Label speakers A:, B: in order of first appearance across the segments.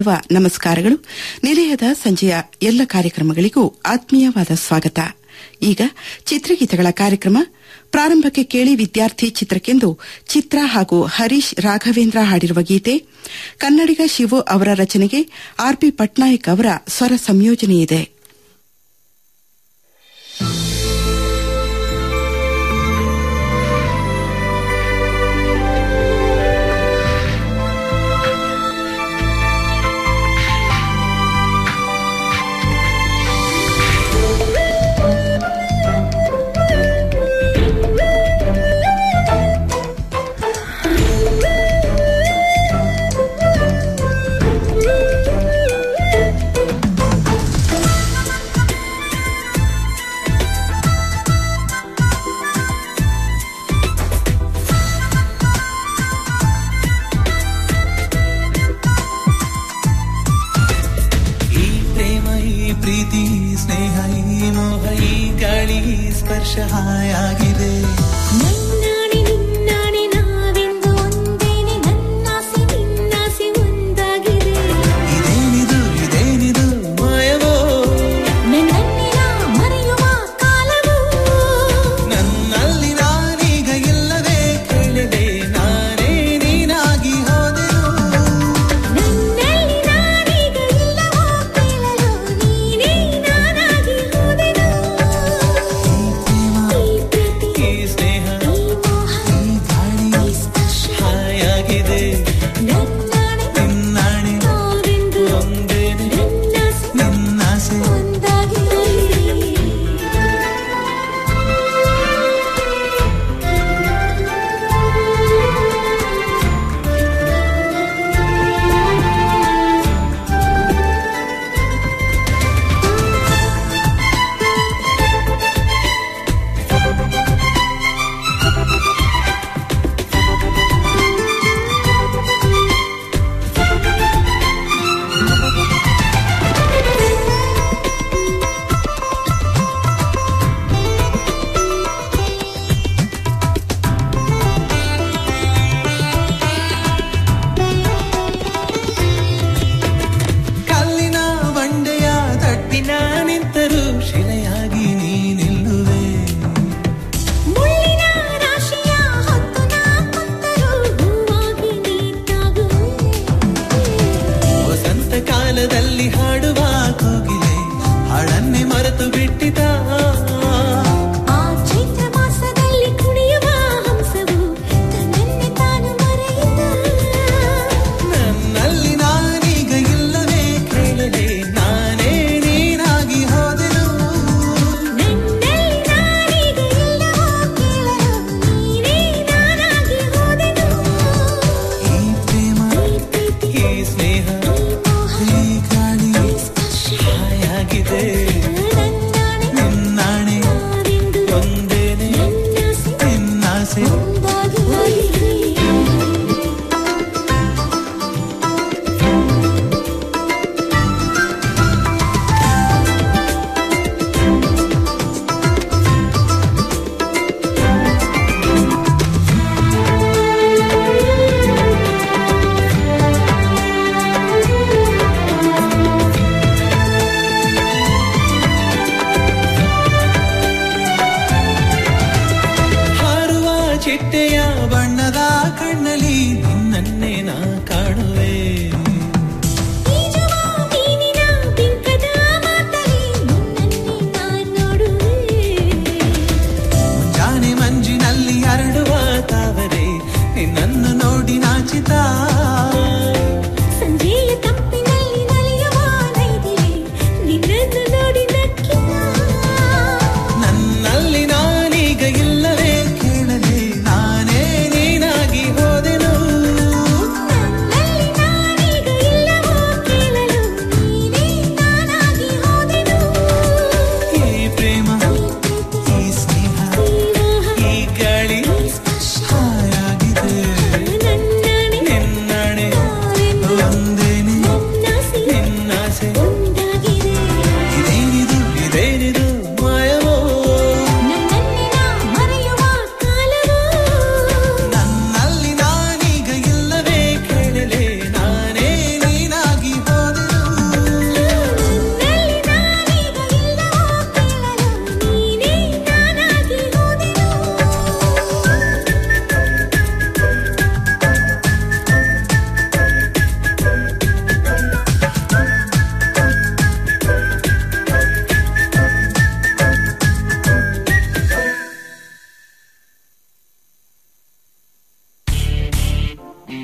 A: ವ ನಮಸ್ಕಾರಗಳು ನಿಲಯದ ಸಂಜೆಯ ಎಲ್ಲ ಕಾರ್ಯಕ್ರಮಗಳಿಗೂ ಆತ್ಮೀಯವಾದ ಸ್ವಾಗತ ಈಗ ಚಿತ್ರಗೀತೆಗಳ ಕಾರ್ಯಕ್ರಮ ಪ್ರಾರಂಭಕ್ಕೆ ಕೇಳಿ ವಿದ್ಯಾರ್ಥಿ ಚಿತ್ರಕ್ಕೆಂದು ಚಿತ್ರ ಹಾಗೂ ಹರೀಶ್ ರಾಘವೇಂದ್ರ ಹಾಡಿರುವ ಗೀತೆ ಕನ್ನಡಿಗ ಶಿವು ಅವರ ರಚನೆಗೆ ಆರ್ಪಿ ಪಟ್ನಾಯಕ್ ಅವರ ಸ್ವರ ಸಂಯೋಜನೆಯಿದೆ
B: ಈ ಪ್ರೇಮ ಈ ಪ್ರೀತಿ ಸ್ನೇಹ ಈ ಮೋಹ ಈ ಗಾಳಿ ಈ ಸ್ಪರ್ಶ ಹಾಯಾಗಿದೆ
C: ನನ್ನಾಣೆ ನಿನ್ನಾಣೆ ನಾವೆಂದು ಒಂದೇನೆ ನನ್ನಾಸೆ ನಿನ್ನಾಸೆ ಒಂದಾಗಿದೆ
B: ಇದೇನಿದು ಇದೇನಿದು ಮಾಯವೋ
C: ನನ್ನನ್ನಿನ ಮರೆಯುವ ಕಾಲವು
B: ನನ್ನಲ್ಲಿ ನಾನೀಗ ಇಲ್ಲವೇ ಕೇಳಿದೆ ನಾನೇ ನೀನಾಗಿ ಹೋದೆನು
C: ನನ್ನಲ್ಲಿ ನಾನೀಗ ಇಲ್ಲವೋ ಕೇಳಲು ನೀನೇ ನಾನಾಗಿ ಹೋದೆನು
B: ಈ ಪ್ರೇಮ
C: ಈ ಪ್ರೀತಿ
B: ಈ ಸ್ನೇಹ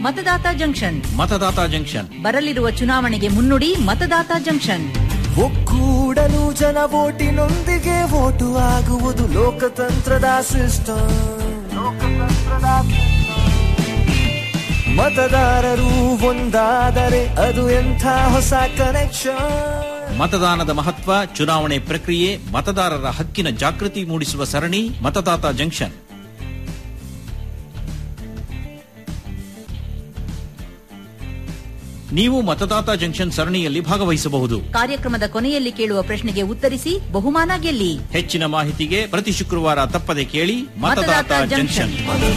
D: ಮತದಾತ ಜಂಕ್ಷನ್
E: ಮತದಾತ ಜಂಕ್ಷನ್
D: ಬರಲಿರುವ ಚುನಾವಣೆಗೆ ಮುನ್ನುಡಿ ಮತದಾತ ಜಂಕ್ಷನ್
F: ಒಕ್ಕೂಡಲು ಜನ ಓಟಿನೊಂದಿಗೆ ಓಟು ಆಗುವುದು ಲೋಕತಂತ್ರದ ಸಿಸ್ಟಮ್ ಮತದಾರರು ಒಂದಾದರೆ ಅದು ಎಂಥ ಹೊಸ ಕನೆಕ್ಷನ್
E: ಮತದಾನದ ಮಹತ್ವ ಚುನಾವಣೆ ಪ್ರಕ್ರಿಯೆ ಮತದಾರರ ಹಕ್ಕಿನ ಜಾಗೃತಿ ಮೂಡಿಸುವ ಸರಣಿ ಮತದಾತ ಜಂಕ್ಷನ್ ನೀವು ಮತದಾತ ಜಂಕ್ಷನ್ ಸರಣಿಯಲ್ಲಿ ಭಾಗವಹಿಸಬಹುದು
D: ಕಾರ್ಯಕ್ರಮದ ಕೊನೆಯಲ್ಲಿ ಕೇಳುವ ಪ್ರಶ್ನೆಗೆ ಉತ್ತರಿಸಿ ಬಹುಮಾನ ಗೆಲ್ಲಿ
E: ಹೆಚ್ಚಿನ ಮಾಹಿತಿಗೆ ಪ್ರತಿ ಶುಕ್ರವಾರ ತಪ್ಪದೆ ಕೇಳಿ ಮತದಾತ
D: ಮತದಾತ
E: ಜಂಕ್ಷನ್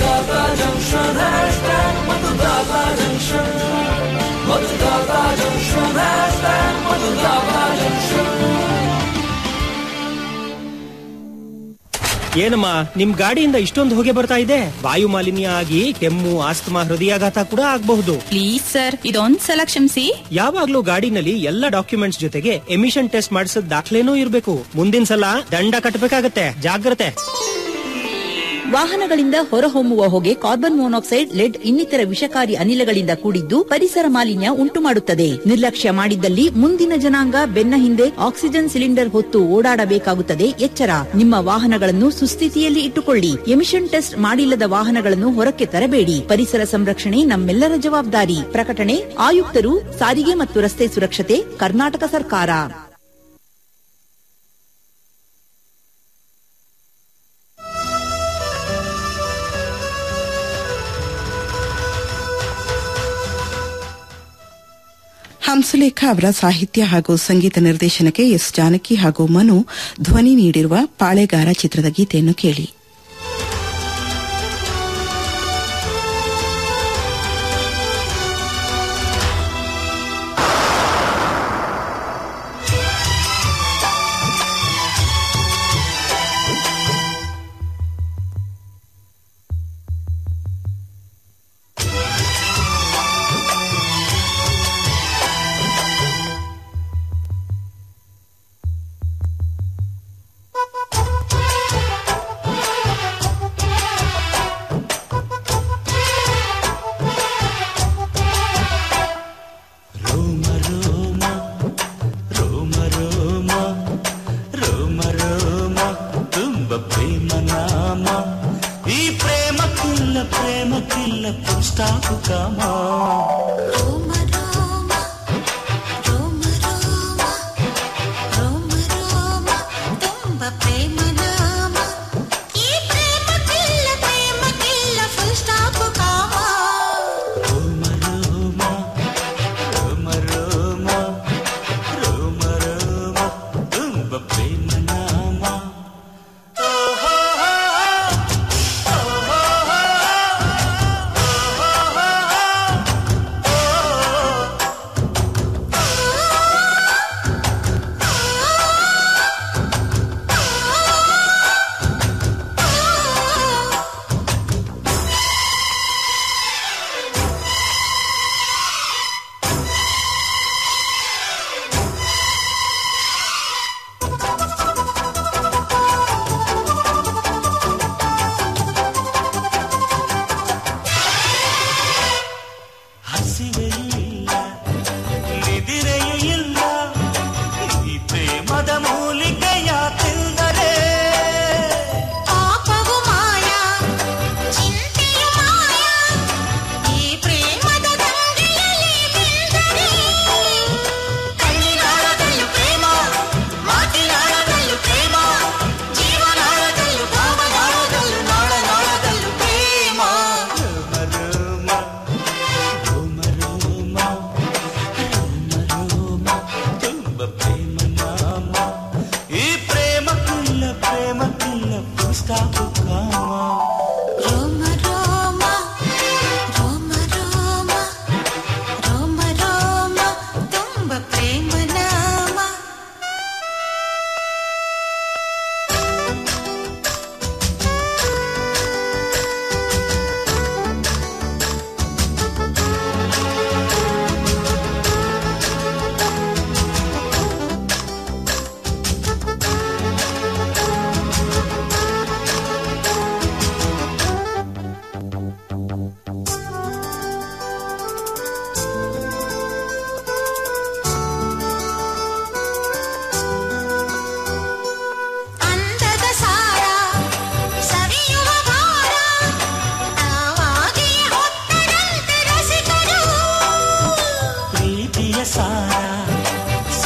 G: ಏನಮ್ಮ ನಿಮ್ ಗಾಡಿಯಿಂದ ಇಷ್ಟೊಂದು ಹೊಗೆ ಬರ್ತಾ ಇದೆ ವಾಯು ಮಾಲಿನ್ಯ ಆಗಿ ಕೆಮ್ಮು ಆಸ್ತಮಾ ಹೃದಯಾಘಾತ ಕೂಡ ಆಗಬಹುದು
H: ಪ್ಲೀಸ್ ಸರ್ ಇದೊಂದ್ ಸಲ ಕ್ಷಮಿಸಿ
G: ಯಾವಾಗ್ಲೂ ಗಾಡಿನಲ್ಲಿ ಎಲ್ಲ ಡಾಕ್ಯುಮೆಂಟ್ಸ್ ಜೊತೆಗೆ ಎಮಿಷನ್ ಟೆಸ್ಟ್ ಮಾಡಿಸಿದ ದಾಖಲೆನೂ ಇರಬೇಕು ಮುಂದಿನ ಸಲ ದಂಡ ಕಟ್ಟಬೇಕಾಗತ್ತೆ ಜಾಗ್ರತೆ
D: ವಾಹನಗಳಿಂದ ಹೊರಹೊಮ್ಮುವ ಹೊಗೆ ಕಾರ್ಬನ್ ಮೊನಾಕ್ಸೈಡ್ ಲೆಡ್ ಇನ್ನಿತರ ವಿಷಕಾರಿ ಅನಿಲಗಳಿಂದ ಕೂಡಿದ್ದು ಪರಿಸರ ಮಾಲಿನ್ಯ ಉಂಟು ಮಾಡುತ್ತದೆ ನಿರ್ಲಕ್ಷ್ಯ ಮಾಡಿದ್ದಲ್ಲಿ ಮುಂದಿನ ಜನಾಂಗ ಬೆನ್ನ ಹಿಂದೆ ಆಕ್ಸಿಜನ್ ಸಿಲಿಂಡರ್ ಹೊತ್ತು ಓಡಾಡಬೇಕಾಗುತ್ತದೆ ಎಚ್ಚರ ನಿಮ್ಮ ವಾಹನಗಳನ್ನು ಸುಸ್ಥಿತಿಯಲ್ಲಿ ಇಟ್ಟುಕೊಳ್ಳಿ ಎಮಿಷನ್ ಟೆಸ್ಟ್ ಮಾಡಿಲ್ಲದ ವಾಹನಗಳನ್ನು ಹೊರಕ್ಕೆ ತರಬೇಡಿ ಪರಿಸರ ಸಂರಕ್ಷಣೆ ನಮ್ಮೆಲ್ಲರ ಜವಾಬ್ದಾರಿ ಪ್ರಕಟಣೆ ಆಯುಕ್ತರು ಸಾರಿಗೆ ಮತ್ತು ರಸ್ತೆ ಸುರಕ್ಷತೆ ಕರ್ನಾಟಕ ಸರ್ಕಾರ
A: ಹಂಸಲೇಖ ಅವರ ಸಾಹಿತ್ಯ ಹಾಗೂ ಸಂಗೀತ ನಿರ್ದೇಶನಕ್ಕೆ ಎಸ್ ಜಾನಕಿ ಹಾಗೂ ಮನು ಧ್ವನಿ ನೀಡಿರುವ ಪಾಳೆಗಾರ ಚಿತ್ರದ ಗೀತೆಯನ್ನು ಕೇಳಿ
B: ರೋಮ ರೋಮ ರೋಮ ರೋಮ ರೋಮ ರೋಮ ತುಂಬ ಪ್ರೇಮ ನಾಮ ಈ ಪ್ರೇಮಕ್ಕಿಲ್ಲ ಪ್ರೇಮಕ್ಕಿಲ್ಲ ಪುಸ್ತಾಕು ಕಾಮ
C: ರೋಮ ರೋಮ ರೋಮ ರೋಮ ರೋಮ ರೋಮ ತುಂಬ ಪ್ರೇಮ ನಾಮ ಈ ಪ್ರೇಮಕ್ಕಿಲ್ಲ ಪ್ರೇಮಕ್ಕಿಲ್ಲ ಫುಲ್ ಸ್ಟಾಪ್ ಕಾಮ
B: ರೋಮ ರೋಮ ರೋಮ ರೋಮ ರೋಮ ರೋಮ ತುಂಬ ಪ್ರೇಮ ನಾಮ ಓಹೋ ಹಸಿವೆಯಿಲ್ಲ ನಿದಿರೆಯೂ ಇಲ್ಲ ಈ ಪ್ರೇಮದ ಮೂಲಿಕೆಯ ತಿಂದರೆ
C: ಪಾಪವು ಮಾಯ ಚಿಂತೆಯು ಮಾಯ ಈ ಪ್ರೇಮದ ದಂಗೆಯಲ್ಲಿ ಬೀಳ್ದರೆ ಕಣ್ಣಿನಾಳದಲ್ಲೂ ಪ್ರೇಮ ಮಾತಿನಾಳದಲ್ಲೂ ಪ್ರೇಮ ಜೀವನಾಳದಲ್ಲೂ ಭಾವನಾಳದಲ್ಲೂ ನಾಳ ನಾಳದಲ್ಲೂ ಪ್ರೇಮ
B: ರೋಮ ರೋಮ ರೋಮ ರೋಮ ರೋಮ ತುಂಬ ಪ್ರೇಮ ನಾಮ ಈ ಪ್ರೇಮಕ್ಕಿಲ್ಲ ಪ್ರೇಮಕ್ಕಿಲ್ಲ ಪುಸ್ತಾಕು ಕಾಮ
C: ರೋಮ ರೋಮ ರೋಮ ರೋಮ ರೋಮ ರೋಮ ತುಂಬ ಪ್ರೇಮ ನಾಮ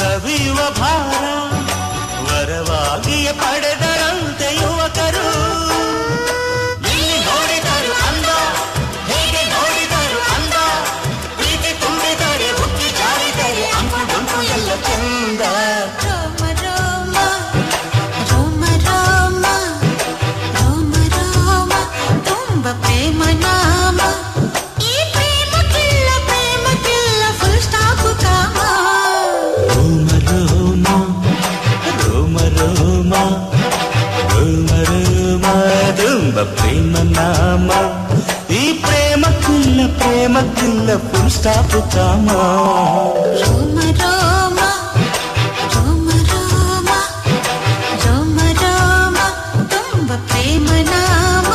B: ಸವಿಯುವ ಭಾರ ವರವಾಗಿಯೇ ಪಡೆದರಂತೆ ಯುವಕರು ಎಲ್ಲಿ ನೋಡಿದರು ಅಂದ ಹೇಗೆ ನೋಡಿದರು ಅಂದ ಪ್ರೀತಿ ತುಂಬಿದರೆ ಹುಟ್ಟಿ ಜಾರಿದರೆ ಅಂಕು ಡೊಂಕು ಎಲ್ಲ ಚಂದ
C: ರೋಮ ರೋಮ ರೋಮ ರೋಮ ರೋಮ ರೋಮ ತುಂಬ ಪ್ರೇಮ ನಾಮ ಈ ಪ್ರೇಮಕ್ಕಿಲ್ಲ ಪ್ರೇಮಕ್ಕಿಲ್ಲ ಫುಲ್ ಸ್ಟಾಪ್ ಕಾಮ
B: ರೋಮ ರೋಮ ರೋಮ ರೋಮ ರೋಮ ರೋಮ ತುಂಬ ಪ್ರೇಮ ನಾಮ ಈ ಪ್ರೇಮಕ್ಕಿಲ್ಲ ಪ್ರೇಮಕ್ಕಿಲ್ಲ ಫುಲ್ ಸ್ಟಾಪ್ ಕಾಮ
C: ರೋಮ ರೋಮ ರೋಮ ರೋಮ ರೋಮ ರೋಮ ತುಂಬ ಪ್ರೇಮ ನಾಮ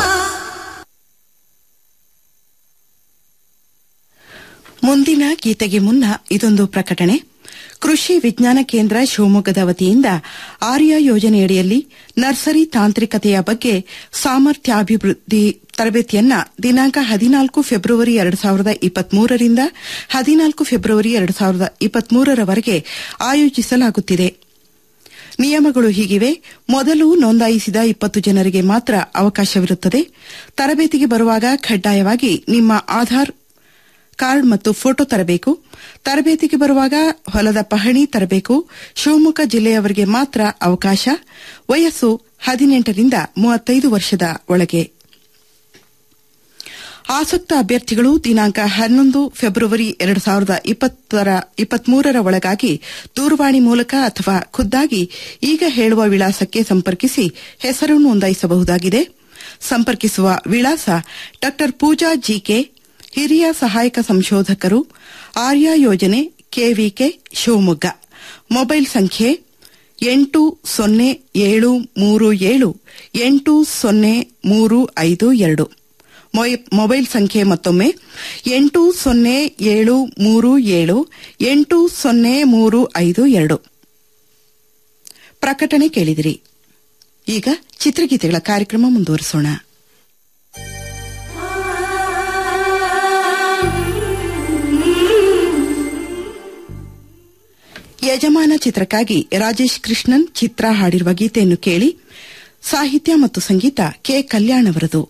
A: ಮುಂದಿನ ಗೀತೆಗೆ ಮುನ್ನ ಇದೊಂದು ಪ್ರಕಟಣೆ ಕೃಷಿ ವಿಜ್ಞಾನ ಕೇಂದ್ರ ಶಿವಮೊಗ್ಗದ ವತಿಯಿಂದ ಆರ್ಯ ಯೋಜನೆಯಡಿಯಲ್ಲಿ ನರ್ಸರಿ ತಾಂತ್ರಿಕತೆಯ ಬಗ್ಗೆ ಸಾಮರ್ಥ್ಯಾಭಿವೃದ್ಧಿ ತರಬೇತಿಯನ್ನ ದಿನಾಂಕ ಹದಿನಾಲ್ಕು ಫೆಬ್ರವರಿ ಎರಡು ಸಾವಿರದ ಇಪ್ಪತ್ಮೂರರಿಂದ ಹದಿನಾಲ್ಕು ಫೆಬ್ರವರಿ ಎರಡು ಸಾವಿರದ ಇಪ್ಪತ್ಮೂರರವರೆಗೆ ಆಯೋಜಿಸಲಾಗುತ್ತಿದೆ ನಿಯಮಗಳು ಹೀಗಿವೆ ಮೊದಲು ನೋಂದಾಯಿಸಿದ ಇಪ್ಪತ್ತು ಜನರಿಗೆ ಮಾತ್ರ ಅವಕಾಶವಿರುತ್ತದೆ ತರಬೇತಿಗೆ ಬರುವಾಗ ಕಡ್ಡಾಯವಾಗಿ ನಿಮ್ಮ ಆಧಾರ್ ಕಾರ್ಡ್ ಮತ್ತು ಫೋಟೋ ತರಬೇಕು ತರಬೇತಿಗೆ ಬರುವಾಗ ಹೊಲದ ಪಹಣಿ ತರಬೇಕು ಶಿವಮೊಗ್ಗ ಜಿಲ್ಲೆಯವರಿಗೆ ಮಾತ್ರ ಅವಕಾಶ ವಯಸ್ಸು ಹದಿನೆಂಟರಿಂದ ಮೂವತ್ತೈದು ವರ್ಷದ ಒಳಗೆ ಆಸಕ್ತ ಅಭ್ಯರ್ಥಿಗಳು ದಿನಾಂಕ ಹನ್ನೊಂದು ಫೆಬ್ರವರಿ ಎರಡು ಸಾವಿರದ ಇಪ್ಪತ್ತರ ಇಪ್ಪತ್ಮೂರರ ಒಳಗಾಗಿ ದೂರವಾಣಿ ಮೂಲಕ ಅಥವಾ ಖುದ್ದಾಗಿ ಈಗ ಹೇಳುವ ವಿಳಾಸಕ್ಕೆ ಸಂಪರ್ಕಿಸಿ ಹೆಸರು ನೋಂದಾಯಿಸಬಹುದಾಗಿದೆ ಸಂಪರ್ಕಿಸುವ ವಿಳಾಸ ಡಾ ಪೂಜಾ ಜಿಕೆ ಹಿರಿಯ ಸಹಾಯಕ ಸಂಶೋಧಕರು ಆರ್ಯ ಯೋಜನೆ ಕೆವಿಕೆ ಶಿವಮೊಗ್ಗ ಮೊಬೈಲ್ ಸಂಖ್ಯೆ ಎಂಟು ಸೊನ್ನೆ ಏಳು ಮೂರು ಏಳು ಎಂಟು ಸೊನ್ನೆ ಮೂರು ಐದು ಎರಡು ಮೊಯ್- ಮೊಬೈಲ್ ಸಂಖ್ಯೆ ಮತ್ತೊಮ್ಮೆ ಎಂಟು ಸೊನ್ನೆ ಏಳು ಮೂರು ಏಳು ಎಂಟು ಸೊನ್ನೆ ಮೂರು ಐದು ಎರಡು ಪ್ರಕಟಣೆ ಕೇಳಿದಿರಿ ಈಗ ಚಿತ್ರಗೀತೆಗಳ ಕಾರ್ಯಕ್ರಮ ಮುಂದುವರಿಸೋಣ ಯಜಮಾನ ಚಿತ್ರಕ್ಕಾಗಿ ರಾಜೇಶ್ ಕೃಷ್ಣನ್ ಚಿತ್ರ ಹಾಡಿರುವ ಗೀತೆಯನ್ನು ಕೇಳಿ ಸಾಹಿತ್ಯ ಮತ್ತು ಸಂಗೀತ ಕೆ ಕಲ್ಯಾಣ್ ಅವರದು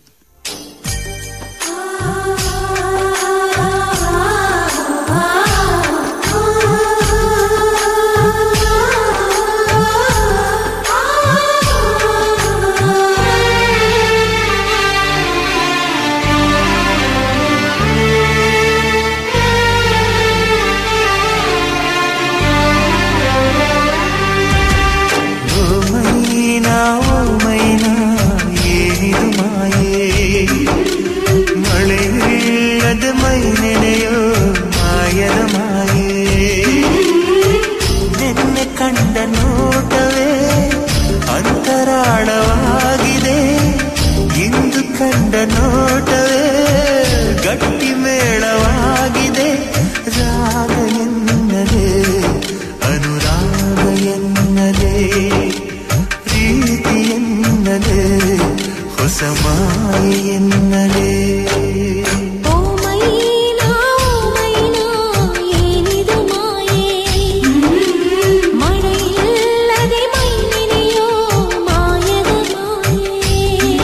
B: ಓ ಮೈನಾ ಓ ಮೈನಾ ಏನಿದು ಮಾಯೆ ಮಳೆಯಿಲ್ಲದ ಮೈ ನೆನೆಯೋ ಮಾಯದ ಮಾಯೆ ನಿನ್ನೆ ಕಂಡ ನೋಟವೇ ಅಂತರಾಳವಾಗಿದೆ ಇಂದು ಕಂಡ ನೋಟವೇ ಗಟ್ಟಿ ಮೇಳವಾಗಿದೆ ರಾಗ ಎನ್ನದೆ ಅನುರಾಗ ಎನ್ನದೆ ಪ್ರೀತಿ ಎನ್ನದೆ ಹೊಸ ಮಾಯೆ ಎನ್ನದೆ
C: ಓ ಮೈನಾ ಓ ಮೈನಾ ಏನಿದು ಮಾಯೆ ಮಳೆಯಿಲ್ಲದೆ ಮೈ ನೆನೆಯೋ ಮಾಯದ ಮಾಯೆ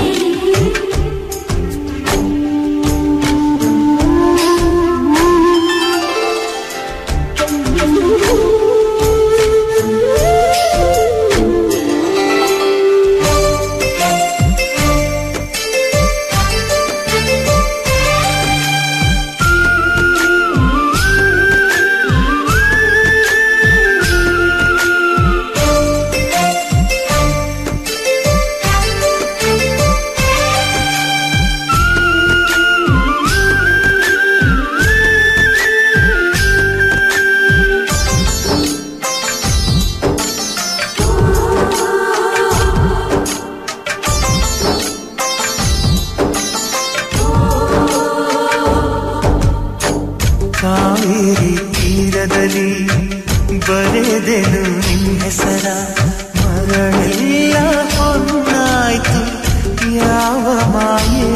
B: ಕಾವೇರಿ ತೀರದಲ್ಲಿ ಬರೆದೆನು ನಿನ್ನ ಹೆಸರ ಮರಳೆಲ್ಲ ಹೊನ್ನಾಯ್ತು ಯಾವ ಮಾಯೇ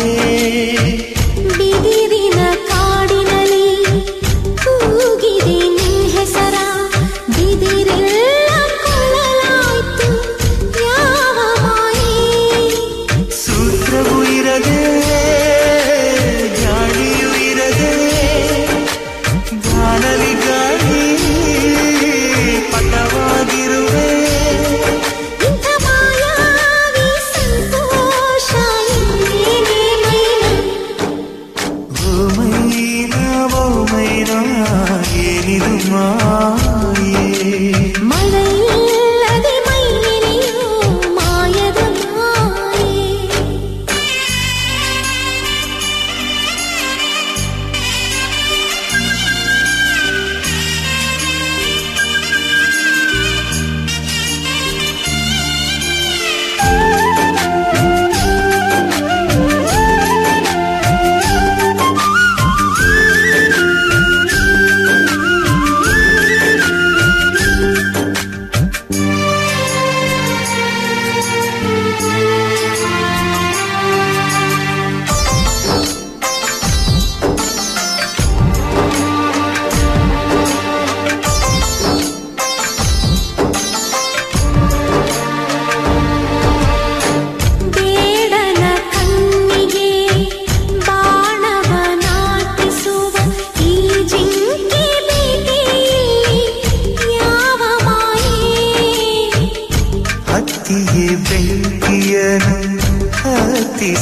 C: ಬಿದಿರಿನ ಕಾಡಿನಲ್ಲಿ ಕೂಗಿದೆ ನಿನ್ ಹೆಸರ ಬಿದಿರೆಲ್ಲ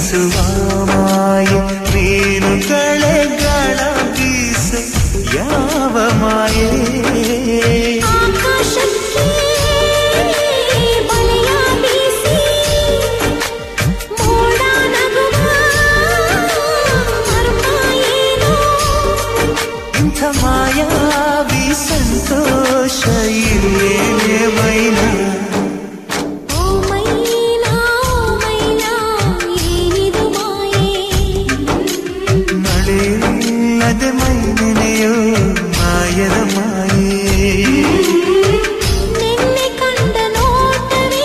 B: ಬೀಸುವ ಮಾಯೆ ನೀನು ಕಳೆಗಳ ಬೀಸ ಯಾವ ಮಾಯೆ
C: ಆಕಾಶಕ್ಕೆ ಬಲೆಯ ಬೀಸಿ ಮೋಡ ನಗುವ ಮರ್ಮ ಏನೋ
B: ಇಂಥ ಮಾಯಾವಿ ಸಂತೋಷ ಇಲ್ಲೇನೆ ಮೈನಾ
C: ಓ ಮೈನಾ ಓ ಮೈನಾ ಏನಿದು ಮಾಯೆ
B: ಮಳೆಯಿಲ್ಲದೆ ಮೈನೆನೆಯೋ ಮಾಯದ ಮಾಯೆ
C: ನಿನ್ನೆ ಕಂಡ ನೋಟವೇ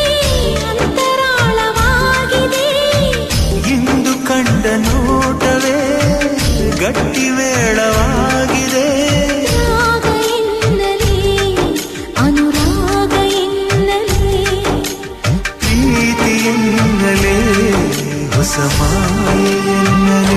C: ಅಂತರಾಳವಾಗಿದೆ
B: ಇಂದು ಕಂಡ ನೋಟವೇ ಗಟ್ಟಿ ಮೇಳವಾಗಿದೆ
C: ರಾಗ ಎನ್ನಲೇ ಅನುರಾಗ ಎನ್ನಲೇ
B: ಪ್ರೀತಿ ಎನ್ನಲೇ ಹೊಸ ಮಾಯೆ ಎನ್ನಲೇ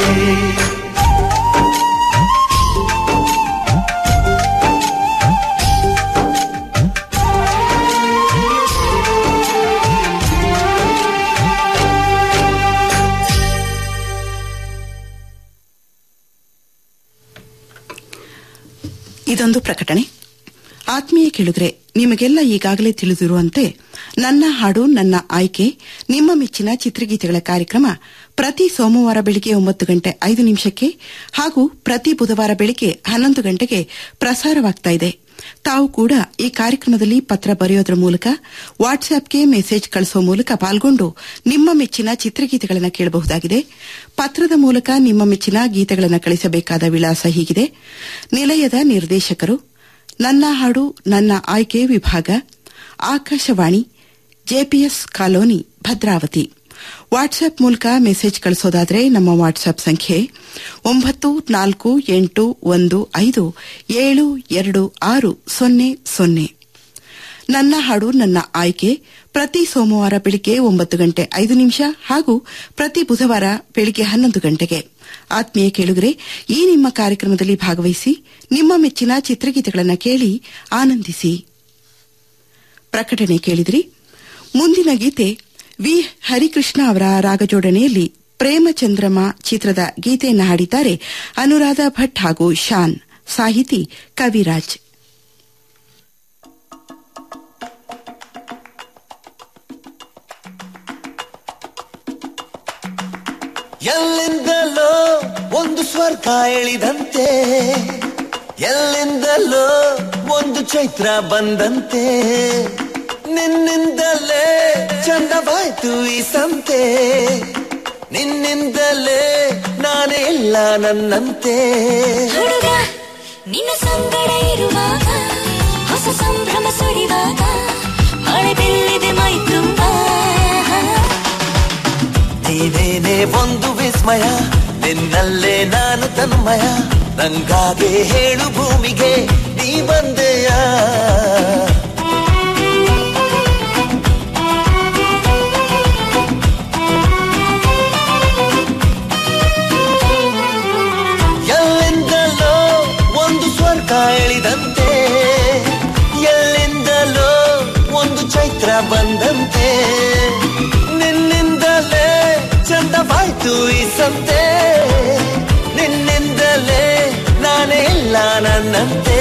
A: ಇದೊಂದು ಪ್ರಕಟಣೆ ಆತ್ಮೀಯ ಕೇಳಿದ್ರೆ ನಿಮಗೆಲ್ಲ ಈಗಾಗಲೇ ತಿಳಿದಿರುವಂತೆ ನನ್ನ ಹಾಡು ನನ್ನ ಆಯ್ಕೆ ನಿಮ್ಮ ಮೆಚ್ಚಿನ ಚಿತ್ರಗೀತೆಗಳ ಕಾರ್ಯಕ್ರಮ ಪ್ರತಿ ಸೋಮವಾರ ಬೆಳಿಗ್ಗೆ ಒಂಬತ್ತು ಗಂಟೆ ಐದು ನಿಮಿಷಕ್ಕೆ ಹಾಗೂ ಪ್ರತಿ ಬುಧವಾರ ಬೆಳಿಗ್ಗೆ ಹನ್ನೊಂದು ಗಂಟೆಗೆ ಪ್ರಸಾರವಾಗ್ತಾ ಇದೆ ತಾವು ಕೂಡ ಈ ಕಾರ್ಯಕ್ರಮದಲ್ಲಿ ಪತ್ರ ಬರೆಯೋದ್ರ ಮೂಲಕ ವಾಟ್ಸ್ಆಪ್ಗೆ ಮೆಸೇಜ್ ಕಳಿಸೋ ಮೂಲಕ ಪಾಲ್ಗೊಂಡು ನಿಮ್ಮ ಮೆಚ್ಚಿನ ಚಿತ್ರಗೀತೆಗಳನ್ನು ಕೇಳಬಹುದಾಗಿದೆ ಪತ್ರದ ಮೂಲಕ ನಿಮ್ಮ ಮೆಚ್ಚಿನ ಗೀತೆಗಳನ್ನು ಕಳಿಸಬೇಕಾದ ವಿಳಾಸ ಹೀಗಿದೆ ನಿಲಯದ ನಿರ್ದೇಶಕರು ನನ್ನ ಹಾಡು ನನ್ನ ಆಯ್ಕೆ ವಿಭಾಗ Akashvani JPS colony Bhadravati WhatsApp ಮೂಲಕ ಮೆಸೇಜ್ ಕಳಿಸೋದಾದರೆ ನಮ್ಮ ವಾಟ್ಸ್ಆಪ್ ಸಂಖ್ಯೆ ಒಂಬತ್ತು ನಾಲ್ಕು ಎಂಟು ಒಂದು ಐದು ಏಳು ಎರಡು ಆರು ಸೊನ್ನೆ ಸೊನ್ನೆ ನನ್ನ ಹಾಡು ನನ್ನ ಆಯ್ಕೆ ಪ್ರತಿ ಸೋಮವಾರ ಬೆಳಿಗ್ಗೆ ಒಂಬತ್ತು ಗಂಟೆ ಐದು ನಿಮಿಷ ಹಾಗೂ ಪ್ರತಿ ಬುಧವಾರ ಬೆಳಿಗ್ಗೆ ಹನ್ನೊಂದು ಗಂಟೆಗೆ ಆತ್ಮೀಯ ಕೇಳುಗರೆ ಈ ನಿಮ್ಮ ಕಾರ್ಯಕ್ರಮದಲ್ಲಿ ಭಾಗವಹಿಸಿ ನಿಮ್ಮ ಮೆಚ್ಚಿನ ಚಿತ್ರಗೀತೆಗಳನ್ನು ಕೇಳಿ ಆನಂದಿಸಿ ಪ್ರಕಟಣೆ ಕೇಳಿದ್ರಿ ಮುಂದಿನ ಗೀತೆ ವಿ ಹರಿಕೃಷ್ಣ ಅವರ ರಾಗಜೋಡಣೆಯಲ್ಲಿ ಪ್ರೇಮಚಂದ್ರಮ ಚಿತ್ರದ ಗೀತೆಯನ್ನು ಹಾಡಿದ್ದಾರೆ ಅನುರಾಧ ಭಟ್ ಹಾಗೂ ಶಾನ್ ಸಾಹಿತಿ ಕವಿರಾಜ್
F: ಎಲ್ಲಿಂದಲೋ ಒಂದು ಸ್ವರ್ಗ ಎಳಿದಂತೆ ಎಲ್ಲಿಂದಲೋ ಒಂದು ಚೈತ್ರ ಬಂದಂತೆ ನಿನ್ನಿಂದಲೇ ಚಂದವಾಯ್ತು ಈ ಸಂತೆ ನಿನ್ನಿಂದಲೇ ನಾನೇ ಇಲ್ಲ ನನ್ನಂತೆ
C: ಹುಡುಗ ನಿನ್ನ ಸಂಗಡ ಇರುವಾಗ ಹೊಸ ಸಂಭ್ರಮ ಸುರಿವಾಗ ಮಳೆ ಬಿಲ್ಲಿದೆ ಮೈ ತುಂಬ
F: ನೀನೇನೆ ಒಂದು ವಿಸ್ಮಯ ನಿನ್ನಲ್ಲೇ ನಾನು ತನ್ಮಯ ನಂಗಾಗೆ ಹೇಳು ಭೂಮಿಗೆ ನೀ ಬಂದೆಯ ಎಲ್ಲಿಂದಲೋ ಒಂದು ಸ್ವರ್ಗ ಎಳಿದಂತೆ ಎಲ್ಲಿಂದಲೋ ಒಂದು ಚೈತ್ರ ಬಂದಂತೆ ನಿನ್ನಿಂದಲೇ ಚಂದವಾಯ್ತು ಈ ಸಂತೆ ನಿನ್ನಿಂದಲೇ ನಾನೇ ಇಲ್ಲ ನನ್ನಂತೆ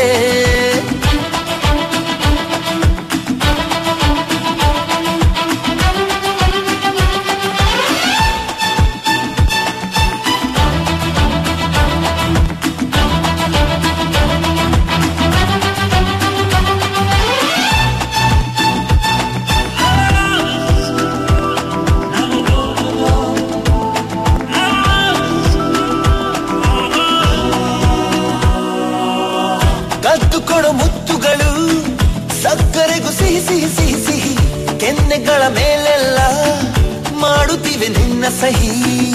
F: ಕದ್ದು ಕೊಡೋ ಮುತ್ತುಗಳು ಸಕ್ಕರೆಗೂ ಸಿಹಿ ಸಿಹಿ ಸಿಹಿ ಸಿಹಿ ಕೆನ್ನೆಗಳ ಮೇಲೆಲ್ಲ ಮಾಡುತ್ತಿವೆ ನಿನ್ನ ಸಹಿ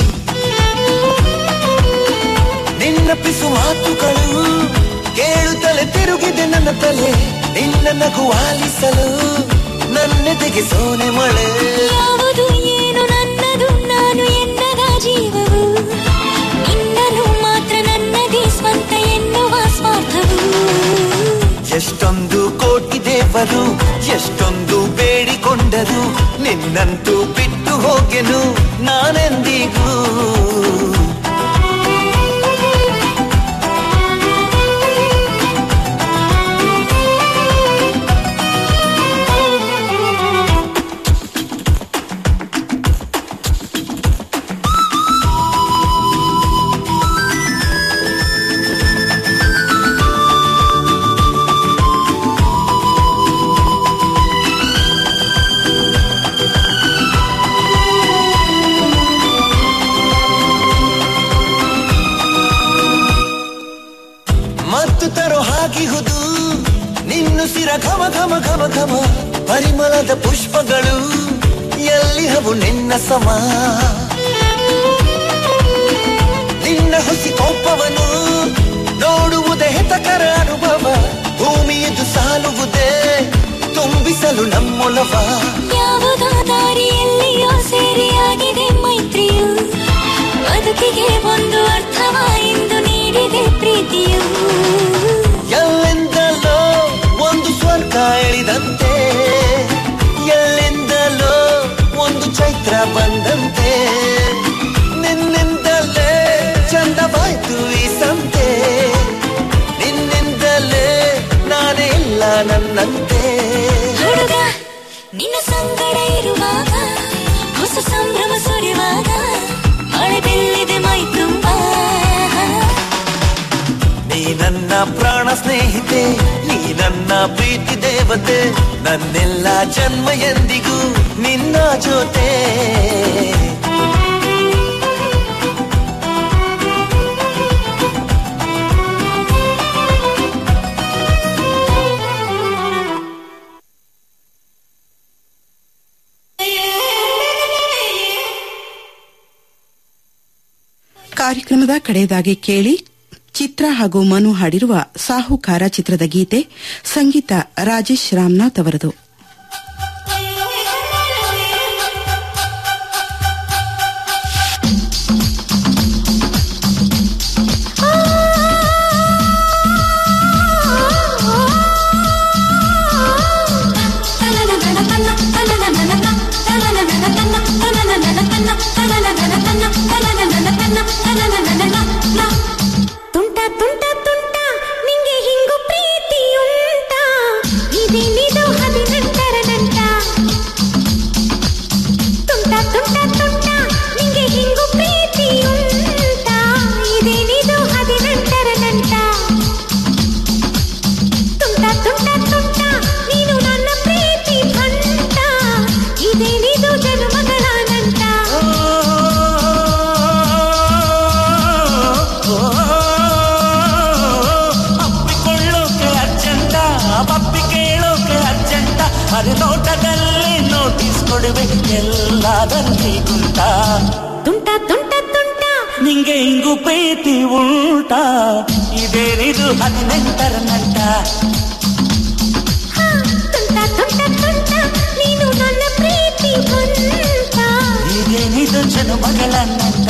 F: ನಿನ್ನ ಪಿಸು ಮಾತುಗಳು ಕೇಳುತ್ತಲೇ ತಿರುಗಿದೆ ನನ್ನ ತಲೆ ನಿನ್ನ ನಗು ಆಲಿಸಲು ನನ್ನೆದೆಗೆ ಸೋನೆ ಮಳೆ
C: ಯಾವುದು ಏನು ನನ್ನದು ನಾನು ಎನ್ನದ ಜೀವವು ನಿನ್ನನು ಮಾತ್ರ ನನ್ನದೇ ಸ್ವಂತ ಎನ್ನುವ ಸ್ವಾರ್ಥವು
F: ಎಷ್ಟೊಂದು ಕೋಟಿ ದೇವರು ಎಷ್ಟೊಂದು ಬೇಡಿಕೊಂಡು ಕೊಂಡರು ನಿನ್ನಂತೂ ಬಿಟ್ಟು ಹೋಗೆನು ನಾನೆಂದಿಗೂ ಮತ್ತು ತರೋ ಹಾಕಿಹುದು ನಿನ್ನುಸಿರ ಘಮ ಘಮ ಘಮ ಘಮ ಪರಿಮಳದ ಪುಷ್ಪಗಳು ಎಲ್ಲಿ ಹವು ನಿನ್ನ ಸಮ ನಿನ್ನ ಹುಸಿ ಕೋಪವನು ನೋಡುವುದೇ ಹಿತಕರ ಅನುಭವ ಭೂಮಿಯದು ಸಾಲುವುದೇ ತುಂಬಿಸಲು ನಮ್ಮೊಲವ
C: ಯಾವುದೋ ದಾರಿಯಲ್ಲಿಯೋ ಸೇರಿಯಾಗಿದೆ ಮೈತ್ರಿಯು ಬದುಕಿಗೆ ಒಂದು ಅರ್ಥವ ಇಂದು ನೀಡಿದೆ ಪ್ರೀತಿಯು
F: ಎಲ್ಲಿಂದಲೋ ಒಂದು ಸ್ವರ್ಗ ಎಳಿದಂತೆ ಎಲ್ಲಿಂದಲೋ ಒಂದು ಚೈತ್ರ ಬಂದಂತೆ ನಿನ್ನಿಂದಲೇ ಚಂದವಾಯ್ತು ಈ ಸಂತೆ ನಿನ್ನಿಂದಲೇ ನಾನೇ ಇಲ್ಲ ನನ್ನಂತೆ
C: ಹುಡುಗ ನಿನ್ನ ಸಂಗಡ ಇರುವಾಗ ಹೊಸ ಸಂಭ್ರಮ ಸುರಿವಾಗ ಮಳೆ ಬೆಲ್ಲಿದೆ ಮೈ ತುಂಬಾ
F: ನೀ ನನ್ನ ಪ್ರಾಣ ಸ್ನೇಹಿತೆ ನೀ ನನ್ನ ಪ್ರೀತಿ ದೇವತೆ ನನ್ನೆಲ್ಲ ಜನ್ಮ ಎಂದಿಗೂ ನಿನ್ನ ಜೊತೆ
A: ಕಾರ್ಯಕ್ರಮದ ಕಡೆಯದಾಗಿ ಕೇಳಿ ಚಿತ್ರ ಹಾಗೂ ಮನು ಹಾಡಿರುವ ಸಾಹುಕಾರ ಚಿತ್ರದ ಗೀತೆ ಸಂಗೀತ ರಾಜೇಶ್ ರಾಮನಾಥ್ ಅವರದು
C: ತುಂಟ ತುಂಟ ತುಂಟ ನಿಂಗೆ ಹಿಂಗು ಪ್ರೀತಿಯುಂಟ ಇದೇನಿದು ಹದಿನೆಂಟರ ನಂಟ ತುಂಟ ತುಂಟ ತುಂಟ ನಿಂಗೆ ಹಿಂಗು ಪ್ರೀತಿಯುಂಟ ಇದೇನಿದು ಹದಿನೆಂಟರ ನಂಟ ತುಂಟ ತುಂಟ ತುಂಟ ನೀನು ನನ್ನ ಪ್ರೀತಿ ಭಂಟ ಇದೇನಿದು ಜನ್ಮಗಳ ನಂಟ
B: ಅಪ್ಪಿಕೊಳ್ಳೋಕೆ ಅರ್ಜೆಂಟ ಪಪ್ಪಿ ಕೇಳೋಕೆ ಅರ್ಜೆಂಟ ಅರೆ ನೋಟದಲ್ಲಿ ನೋಟಿಸ್ ಕೊಡುವೆ ಎಲ್ಲಾದಲ್ಲಿ ಗುಂಟ
C: ತುಂಟ ತುಂಟ ತುಂಟ
B: ನಿಂಗೆ ಹಿಂಗು ಪ್ರೀತಿ ಉಂಟ ಇದೇನಿದು ಹದಿನೆಂಟರ ನಂಟ
C: ಹಾ, ತುಂಟ ತುಂಟ ತುಂಟ ನೀನು ನನ್ನ ಪ್ರೀತಿ ಭಂಟ
B: ಇದೇನಿದು ಜನುಮಗಳ ನಂಟ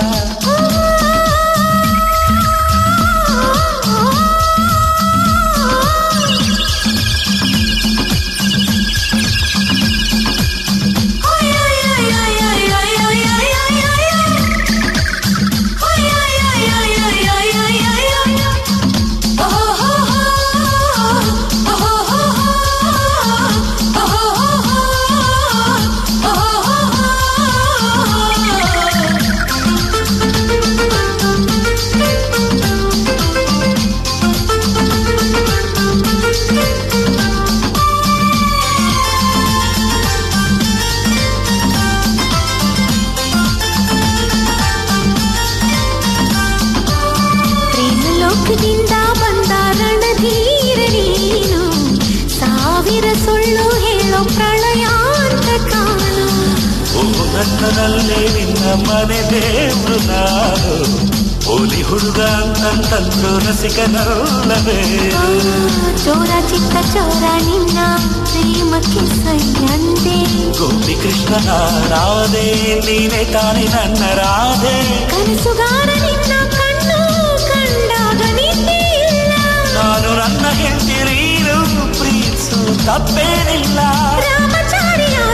C: ಪ್ರೇಮ ಲೋಕದಿಂದ ಬಂದ ರಣಧೀರ ನೀನು ಸಾವಿರ ಸುಳ್ಳು ಹೇಳೋ ಪ್ರಳಯಾಂತ ಕಾಣು
B: ಓ ನನ್ನನಲ್ಲೇ ನಿನ್ನ ಮನೆ ದೇವ್ರು ನಾನು ಓಲಿ ಹುಡುಗ ಅಂತಂತಂದ್ರು ರಸಿಕನಲ್ಲವೇ
C: ಆ, ಚೋರ ಚಿತ್ತ ಚೋರ ನಿನ್ನ ಪ್ರೇಮಕ್ಕೆ ಸೈಯಂದೆ
B: ಗೋಪಿ ಕೃಷ್ಣನ ರಾಧೆ ನೀನೆ ತಾನೆ ನನ್ನ ರಾಧೆ
C: ಕನಸುಗಾರ ನಿನ್ನ ಕಣ್ಣು ಕಂಡಾಗ ನಿದ್ದೆ ಇಲ್ಲ
B: ನಾನು ನನ್ನ ಹೆಂಡತಿರೀರು ಪ್ರೀತಿಸು ತಪ್ಪೇನಿಲ್ಲ
C: ರಾಮಚಾರಿಯಾದ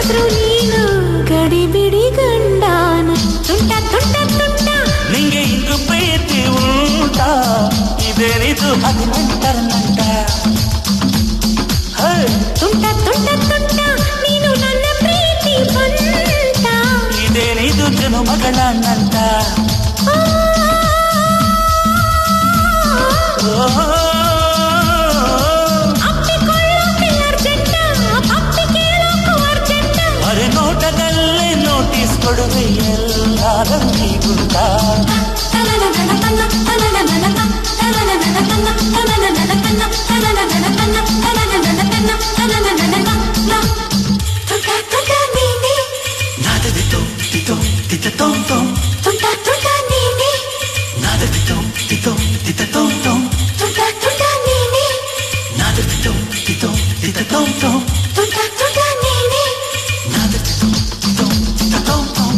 C: ತುಂಟ ತುಂಟ ತುಂಟ ನೀನು ನನ್ನ ಪ್ರೀತಿ ಬಂತ
B: ಇದೇನಿದು ಜನುಮಗಳ ನಂಟ
C: ಅಪ್ಪಿಕೊಳ್ಳೋಕೆ ಅರ್ಜೆಂಟ ಅಪ್ಪಿ ಕೇಳೋಕು ಅರ್ಜೆಂಟ
B: ಅರೆ ನೋಟದಲ್ಲೇ ನೋಟಿಸ್ ಕೊಡುವೆ ಎಲ್ಲಾರಂಗಿ ಗುಂಟ ನಾದದಿ ತೋ ತಿತೋ ತಿತ ತೋಂ ತೋಂ ನಾದದಿ ತೋ ತಿತೋ ತಿತ ತೋಂ ತೋಂ ನಾದದಿ ತೋ ತಿತೋ ತಿತ ತೋಂ ತೋಂ ನಾದದಿ ತೋ ತಿತೋ ತಿತ ತೋಂ ತೋಂ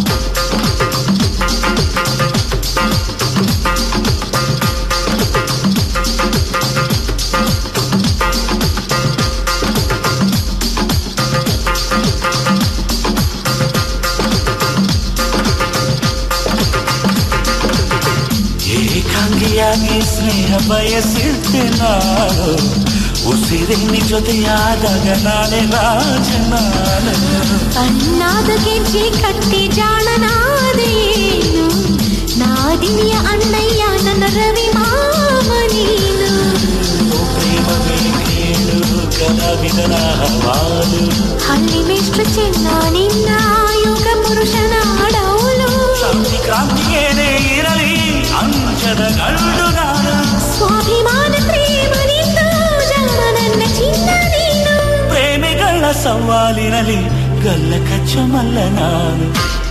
B: ಏಕಾಂಗಿಯಾಗಿ ಸ್ನೇಹ ಬಯಸಿದ್ದೆ ನಾನು ಉಸಿರಿನ ಜೊತೆಯಾದಾಗ ನಾನೇ ರಾಜ ನಾನು
C: ಅನ್ನಾದ ಗೆಜ್ಜೆ ಕಟ್ಟಿ ಜಾಣನಾದೇನು ನಾದಿನಿಯ ಅಣ್ಣಯ್ಯ ನನ್ನ ರವಿ ಮಾಮ ನೀನು
B: ಪ್ರೇಮವೇ ಕೇಳು ಕಲಾವಿದನ ಹವಾಲು
C: ಹಳ್ಳಿ ಮೇಷ್ಟ್ರ ಚೆನ್ನ ನಿನ್ನ ಯುಗ ಪುರುಷನ ಅಡೌಲು
B: ಶಾಂತಿ ಕ್ರಾಂತಿಯೇನೇ ಇರಲಿ ಅಂಚದ ಗಂಡು ನಾನು
C: ಸ್ವಾಭಿಮಾನ ಪ್ರೇಮ ನಿಂದು ಜನ್ಮ ನನ್ನ ಚಿನ್ನ ನೀನು
B: ಪ್ರೇಮಿಗಳ ಸವಾಲಿನಲ್ಲಿ ಗಲ್ಲ ಕಚ್ಚ ಮಲ್ಲ ನಾನು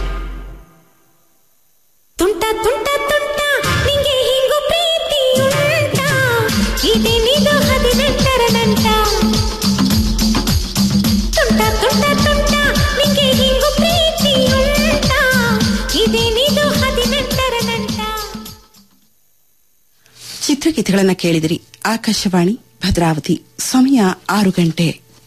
C: ತುಂಟ ತುಂಟ ತುಂಟ ನಿಂಗೆ ಹಿಂಗು ಪ್ರೀತಿ ಉಂಟ ಇದೇನಿದು ಹದಿನೆಂಟರ ನಂಟ ತುಂಟ ತುಂಟ ತುಂಟ ನಿಂಗೆ ಹಿಂಗು ಪ್ರೀತಿ ಉಂಟ ಇದೇನಿದು ಹದಿನೆಂಟರ ನಂಟ
A: ಚಿತ್ರಗೀತೆಗಳನ್ನ ಕೇಳಿದಿರಿ ಆಕಾಶವಾಣಿ ಭದ್ರಾವತಿ ಸಮಯ ಆರು ಗಂಟೆ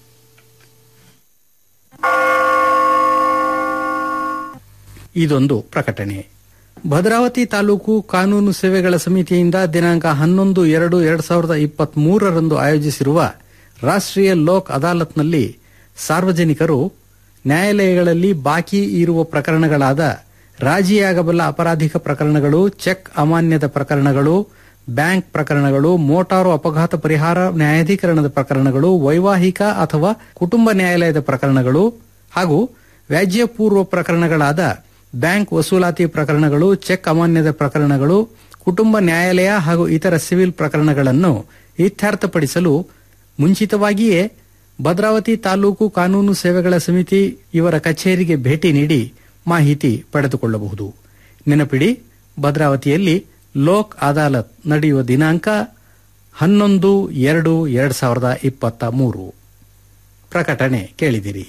I: ಇದೊಂದು ಪ್ರಕಟಣೆ ಭದ್ರಾವತಿ ತಾಲೂಕು ಕಾನೂನು ಸೇವೆಗಳ ಸಮಿತಿಯಿಂದ ದಿನಾಂಕ ಹನ್ನೊಂದು ಎರಡು ಎರಡ್ ಸಾವಿರದ ಇಪ್ಪತ್ತ್ ಮೂರರಂದು ಆಯೋಜಿಸಿರುವ ರಾಷ್ಟ್ರೀಯ ಲೋಕ್ ಅದಾಲತ್ನಲ್ಲಿ ಸಾರ್ವಜನಿಕರು ನ್ಯಾಯಾಲಯಗಳಲ್ಲಿ ಬಾಕಿ ಇರುವ ಪ್ರಕರಣಗಳಾದ ರಾಜಿಯಾಗಬಲ್ಲ ಅಪರಾಧಿಕ ಪ್ರಕರಣಗಳು ಚೆಕ್ ಅಮಾನ್ಯದ ಪ್ರಕರಣಗಳು ಬ್ಯಾಂಕ್ ಪ್ರಕರಣಗಳು ಮೋಟಾರು ಅಪಘಾತ ಪರಿಹಾರ ನ್ಯಾಯಾಧೀಕರಣದ ಪ್ರಕರಣಗಳು ವೈವಾಹಿಕ ಅಥವಾ ಕುಟುಂಬ ನ್ಯಾಯಾಲಯದ ಪ್ರಕರಣಗಳು ಹಾಗೂ ವ್ಯಾಜ್ಯಪೂರ್ವ ಪ್ರಕರಣಗಳಾದ ಬ್ಯಾಂಕ್ ವಸೂಲಾತಿ ಪ್ರಕರಣಗಳು ಚೆಕ್ ಅಮಾನ್ಯದ ಪ್ರಕರಣಗಳು ಕುಟುಂಬ ನ್ಯಾಯಾಲಯ ಹಾಗೂ ಇತರ ಸಿವಿಲ್ ಪ್ರಕರಣಗಳನ್ನು ಇತ್ಯರ್ಥಪಡಿಸಲು ಮುಂಚಿತವಾಗಿಯೇ ಭದ್ರಾವತಿ ತಾಲೂಕು ಕಾನೂನು ಸೇವೆಗಳ ಸಮಿತಿ ಇವರ ಕಚೇರಿಗೆ ಭೇಟಿ ನೀಡಿ ಮಾಹಿತಿ ಪಡೆದುಕೊಳ್ಳಬಹುದು ನೆನಪಿಡಿ ಭದ್ರಾವತಿಯಲ್ಲಿ ಲೋಕ್ ಅದಾಲತ್ ನಡೆಯುವ ದಿನಾಂಕ ಹನ್ನೊಂದು ಎರಡು ಎರಡ್ ಸಾವಿರದ ಇಪ್ಪತ್ತ ಮೂರು ಪ್ರಕಟಣೆ ಕೇಳಿದಿರಿ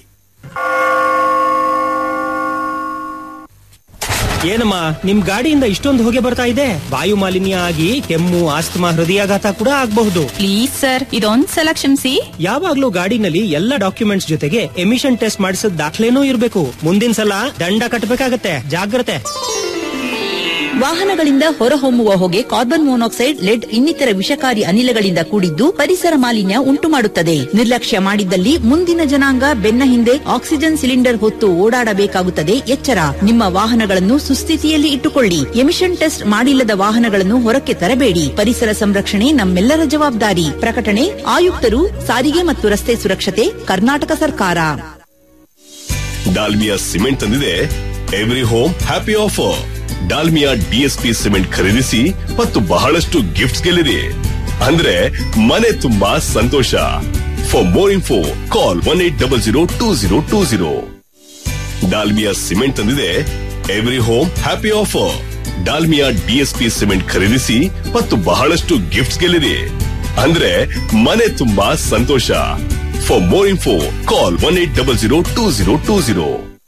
G: ಏನಮ್ಮ ನಿಮ್ ಗಾಡಿಯಿಂದ ಇಷ್ಟೊಂದು ಹೊಗೆ ಬರ್ತಾ ಇದೆ ವಾಯು ಮಾಲಿನ್ಯ ಆಗಿ ಕೆಮ್ಮು ಆಸ್ತಮಾ ಹೃದಯಾಘಾತ ಕೂಡ ಆಗಬಹುದು
H: ಪ್ಲೀಸ್ ಸರ್ ಇದೊಂದ್ ಸಲ ಕ್ಷಮಿಸಿ
G: ಯಾವಾಗ್ಲೂ ಗಾಡಿನಲ್ಲಿ ಎಲ್ಲ ಡಾಕ್ಯುಮೆಂಟ್ಸ್ ಜೊತೆಗೆ ಎಮಿಷನ್ ಟೆಸ್ಟ್ ಮಾಡಿಸಿದ ದಾಖಲೆನೂ ಇರಬೇಕು ಮುಂದಿನ ಸಲ ದಂಡ ಕಟ್ಟಬೇಕಾಗತ್ತೆ ಜಾಗ್ರತೆ
D: ವಾಹನಗಳಿಂದ ಹೊರಹೊಮ್ಮುವ ಹೊಗೆ ಕಾರ್ಬನ್ ಮೊನಾಕ್ಸೈಡ್ ಲೆಡ್ ಇನ್ನಿತರ ವಿಷಕಾರಿ ಅನಿಲಗಳಿಂದ ಕೂಡಿದ್ದು ಪರಿಸರ ಮಾಲಿನ್ಯ ಉಂಟು ಮಾಡುತ್ತದೆ ನಿರ್ಲಕ್ಷ್ಯ ಮಾಡಿದ್ದಲ್ಲಿ ಮುಂದಿನ ಜನಾಂಗ ಬೆನ್ನ ಹಿಂದೆ ಆಕ್ಸಿಜನ್ ಸಿಲಿಂಡರ್ ಹೊತ್ತು ಓಡಾಡಬೇಕಾಗುತ್ತದೆ ಎಚ್ಚರ ನಿಮ್ಮ ವಾಹನಗಳನ್ನು ಸುಸ್ಥಿತಿಯಲ್ಲಿ ಇಟ್ಟುಕೊಳ್ಳಿ ಎಮಿಷನ್ ಟೆಸ್ಟ್ ಮಾಡಿಲ್ಲದ ವಾಹನಗಳನ್ನು ಹೊರಕ್ಕೆ ತರಬೇಡಿ ಪರಿಸರ ಸಂರಕ್ಷಣೆ ನಮ್ಮೆಲ್ಲರ ಜವಾಬ್ದಾರಿ ಪ್ರಕಟಣೆ ಆಯುಕ್ತರು ಸಾರಿಗೆ ಮತ್ತು ರಸ್ತೆ ಸುರಕ್ಷತೆ ಕರ್ನಾಟಕ ಸರ್ಕಾರ
J: ಡಾಲ್ಮಿಯಾ ಸಿಮೆಂಟ್ ತಂದಿದೆ every home happy offer Dalmia DSP cement ಖರೀದಿಸಿ ಮತ್ತು ಬಹಳಷ್ಟು ಗಿಫ್ಟ್ಸ್ ಗೆಲ್ಲಿರಿ ಅಂದ್ರೆ ಮನೆ ತುಂಬಾ ಸಂತೋಷ for more info call one eight double zero two zero two zero Dalmia cement ತಂದಿದೆ every home happy offer Dalmia DSP cement ಖರೀದಿಸಿ ಮತ್ತು ಬಹಳಷ್ಟು ಗಿಫ್ಟ್ಸ್ ಗೆಲ್ಲಿರಿ ಅಂದ್ರೆ ಮನೆ ತುಂಬಾ ಸಂತೋಷ for more info call one eight double zero two zero two zero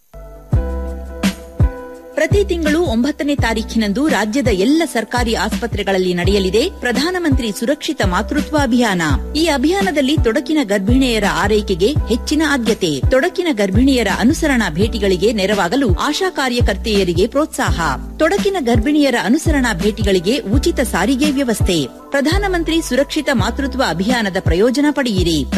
D: ಪ್ರತಿ ತಿಂಗಳು ಒಂಬತ್ತನೇ ತಾರೀಖಿನಂದು ರಾಜ್ಯದ ಎಲ್ಲ ಸರ್ಕಾರಿ ಆಸ್ಪತ್ರೆಗಳಲ್ಲಿ ನಡೆಯಲಿದೆ ಪ್ರಧಾನಮಂತ್ರಿ ಸುರಕ್ಷಿತ ಮಾತೃತ್ವ ಅಭಿಯಾನ ಈ ಅಭಿಯಾನದಲ್ಲಿ ತೊಡಕಿನ ಗರ್ಭಿಣಿಯರ ಆರೈಕೆಗೆ ಹೆಚ್ಚಿನ ಆದ್ಯತೆ ತೊಡಕಿನ ಗರ್ಭಿಣಿಯರ ಅನುಸರಣಾ ಭೇಟಿಗಳಿಗೆ ನೆರವಾಗಲು ಆಶಾ ಕಾರ್ಯಕರ್ತೆಯರಿಗೆ ಪ್ರೋತ್ಸಾಹ ತೊಡಕಿನ ಗರ್ಭಿಣಿಯರ ಅನುಸರಣಾ ಭೇಟಿಗಳಿಗೆ ಉಚಿತ ಸಾರಿಗೆ ವ್ಯವಸ್ಥೆ ಪ್ರಧಾನಮಂತ್ರಿ ಸುರಕ್ಷಿತ ಮಾತೃತ್ವ ಅಭಿಯಾನದ ಪ್ರಯೋಜನ ಪಡೆಯಿರಿ